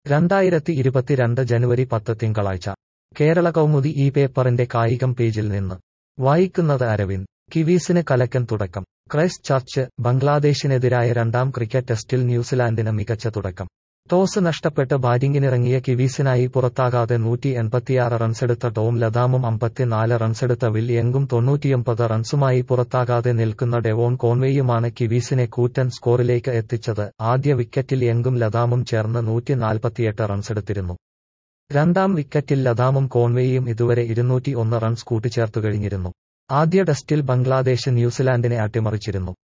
രണ്ടായിരത്തി ഇരുപത്തിരണ്ട് ജനുവരി പത്ത് തിങ്കളാഴ്ച കേരള കൗമുദി ഈ പേപ്പറിന്റെ കായികം പേജിൽ നിന്ന് വായിക്കുന്നത് അരവിന്ദ് കിവീസിന് കലക്കൻ തുടക്കം ക്രൈസ്റ്റ് ചർച്ച് ബംഗ്ലാദേശിനെതിരായ രണ്ടാം ക്രിക്കറ്റ് ടെസ്റ്റിൽ ന്യൂസിലാൻഡിന് മികച്ച തുടക്കം ടോസ് നഷ്ടപ്പെട്ട് ബാറ്റിംഗിനിറങ്ങിയ കിവീസിനായി പുറത്താകാതെ നൂറ്റി എൺപത്തിയാറ് റൺസെടുത്ത ടോം ലതാമും അമ്പത്തിനാല് റൺസെടുത്ത വിൽ യങ്കും തൊണ്ണൂറ്റിയൊമ്പത് റൺസുമായി പുറത്താകാതെ നിൽക്കുന്ന ഡെവോൺ കോൺവേയുമാണ് കിവീസിനെ കൂറ്റൻ സ്കോറിലേക്ക് എത്തിച്ചത് ആദ്യ വിക്കറ്റിൽ യങ്കും ലതാമും ചേർന്ന് നൂറ്റി നാൽപ്പത്തിയെട്ട് റൺസെടുത്തിരുന്നു രണ്ടാം വിക്കറ്റിൽ ലതാമും കോൺവേയും ഇതുവരെ ഇരുന്നൂറ്റി ഒന്ന് റൺസ് കൂട്ടിച്ചേർത്തു കഴിഞ്ഞിരുന്നു ആദ്യ ടെസ്റ്റിൽ ബംഗ്ലാദേശ് ന്യൂസിലാൻഡിനെ അട്ടിമറിച്ചിരുന്നു